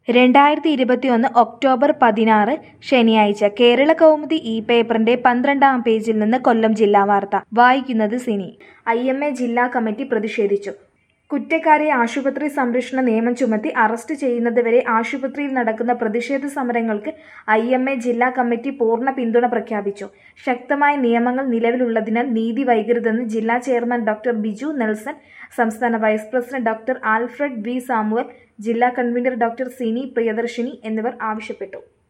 രണ്ടായിരത്തി ഇരുപത്തിയൊന്ന് ഒക്ടോബർ പതിനാറ് ശനിയാഴ്ച കേരള കൗമുദി ഈ പേപ്പറിന്റെ പന്ത്രണ്ടാം പേജിൽ നിന്ന് കൊല്ലം ജില്ലാ വാർത്ത വായിക്കുന്നത് സിനി ഐ എം എ ജില്ലാ കമ്മിറ്റി പ്രതിഷേധിച്ചു കുറ്റക്കാരെ ആശുപത്രി സംരക്ഷണ നിയമം ചുമത്തി അറസ്റ്റ് ചെയ്യുന്നതുവരെ ആശുപത്രിയിൽ നടക്കുന്ന പ്രതിഷേധ സമരങ്ങൾക്ക് ഐ എം എ ജില്ലാ കമ്മിറ്റി പൂർണ്ണ പിന്തുണ പ്രഖ്യാപിച്ചു ശക്തമായ നിയമങ്ങൾ നിലവിലുള്ളതിനാൽ നീതി വൈകരുതെന്ന് ജില്ലാ ചെയർമാൻ ഡോക്ടർ ബിജു നെൽസൺ സംസ്ഥാന vice president doctor Alfred V Samuel ജില്ലാ കൺവീനർ ഡോക്ടർ സിനി പ്രിയദർശിനി എന്നിവർ ആവശ്യപ്പെട്ടു